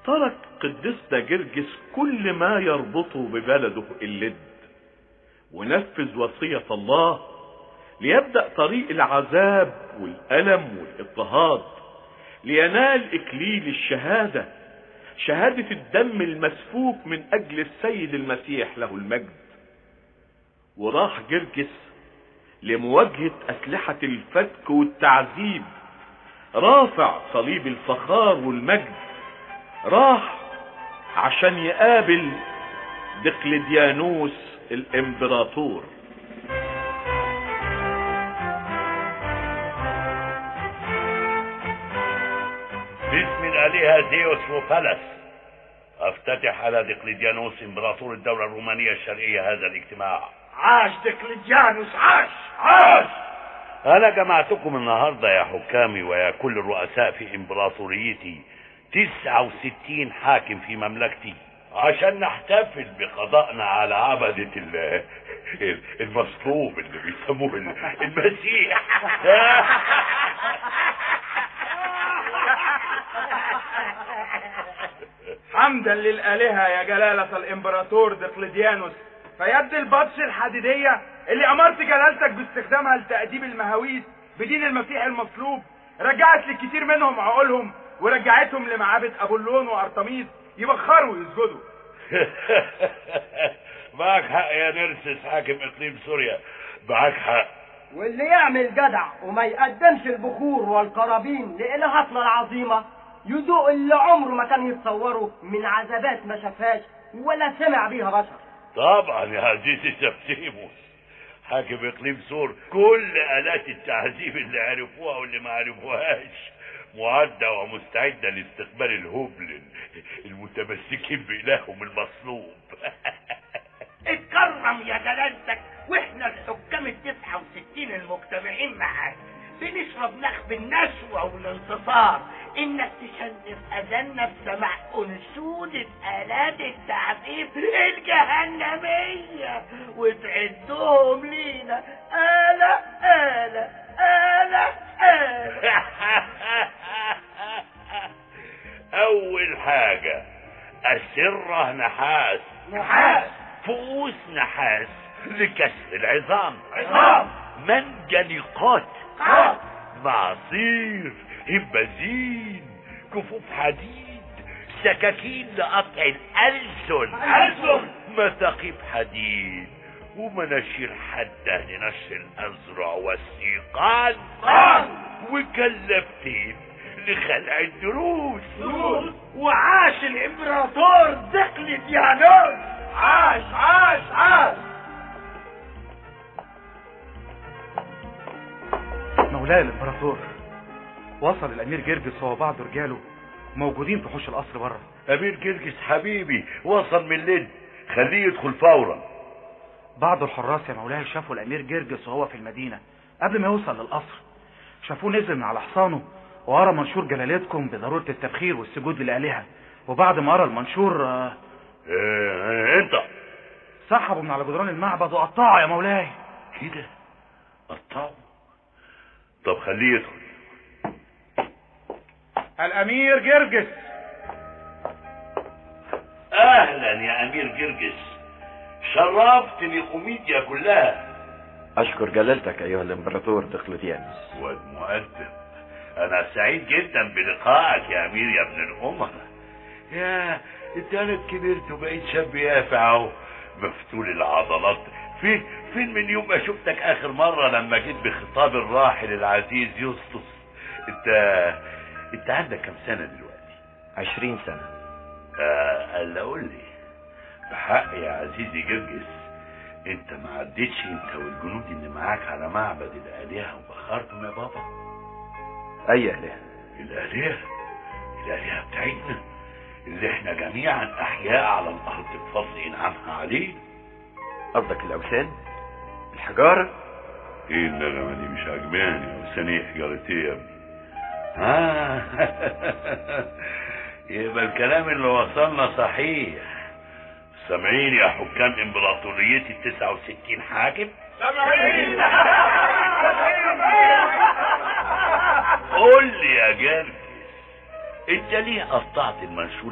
ترك قدسنا جرجس كل ما يربطه ببلده اللد ونفذ وصية الله ليبدأ طريق العذاب والألم والاضطهاد لينال إكليل الشهادة شهادة الدم المسفوك من أجل السيد المسيح له المجد وراح جرجس لمواجهة أسلحة الفتك والتعذيب رافع صليب الفخار والمجد راح عشان يقابل دقلديانوس الامبراطور باسم الآلهة زيوس وفلس أفتتح على دقلديانوس إمبراطور الدولة الرومانية الشرقية هذا الاجتماع عاش دقلديانوس عاش عاش أنا جمعتكم النهاردة يا حكامي ويا كل الرؤساء في إمبراطوريتي تسعة وستين حاكم في مملكتي عشان نحتفل بقضائنا على عبدة ال- ال- المصلوب اللي بيسموه ال- المسيح حمدا للآلهة يا جلالة الإمبراطور دقلديانوس فيد البطش الحديدية اللي أمرت جلالتك باستخدامها لتأديب المهاويس بدين المسيح المصلوب رجعت لكتير منهم عقولهم ورجعتهم لمعابد أبولون وأرطميس يبخروا ويسجدوا معك حق يا نرسس حاكم اقليم سوريا معك حق واللي يعمل جدع وما يقدمش البخور والقرابين لإلهتنا العظيمة يذوق اللي عمره ما كان يتصوره من عذابات ما شافهاش ولا سمع بيها بشر طبعا يا عزيزي سبتيموس حاكم اقليم سور كل الات التعذيب اللي عرفوها واللي ما عرفوهاش معدة ومستعدة لاستقبال الهبل المتمسكين بإلههم المصلوب اتكرم يا جلالتك واحنا الحكام التسعة وستين المجتمعين معاك بنشرب نخب النشوة والانتصار انك تشنف اذاننا بسماع انشودة الات التعذيب الجهنمية وتعدهم لينا آلة آلة آلة آلة أول حاجة أسرة نحاس نحاس فؤوس نحاس لكسر العظام عظام منجنيقات قاط معصير هبازين كفوف حديد سكاكين لقطع الألسن ألسن مثاقيب حديد ومناشير حادة لنشر الأزرع والسيقان قان وكلفتين لخلع الدروس وعاش الامبراطور دقلديانوس عاش عاش عاش مولاي الامبراطور وصل الامير جرجس هو بعض رجاله موجودين في حوش القصر بره أمير جرجس حبيبي وصل من لد خليه يدخل فورا بعض الحراس يا مولاي شافوا الامير جرجس وهو في المدينه قبل ما يوصل للقصر شافوه نزل من على حصانه وقرا منشور جلالتكم بضروره التبخير والسجود للالهه وبعد ما قرا المنشور آه، اه انت سحبوا من على جدران المعبد وقطعوا يا مولاي كده قطعه طب خليه يدخل الأمير جرجس اهلا يا امير جرجس شرفت نيقوميديا كلها أشكر جلالتك أيها الإمبراطور دقلديانوس واد مؤدب انا سعيد جدا بلقائك يا امير يا ابن الامراء يا انت انا كبرت وبقيت شاب يافع اهو مفتول العضلات فين فين من يوم ما شفتك اخر مرة لما جيت بخطاب الراحل العزيز يسطس انت انت عندك كم سنة دلوقتي عشرين سنة آه الا قول لي بحق يا عزيزي جرجس انت ما عدتش انت والجنود اللي معاك على معبد الالهه وبخرتم يا بابا أي إله الالهه الالهه بتاعتنا اللي احنا جميعا احياء على الارض بفضل انعامها علينا قصدك الأوثان الحجارة ايه النغمه دي مش عجباني وثانيه حجاره ايه يا ابني ها يبقى الكلام اللي وصلنا صحيح سامعين يا حكام امبراطوريتي التسعة وستين حاكم قول لي يا جرجس انت ليه قطعت المنشور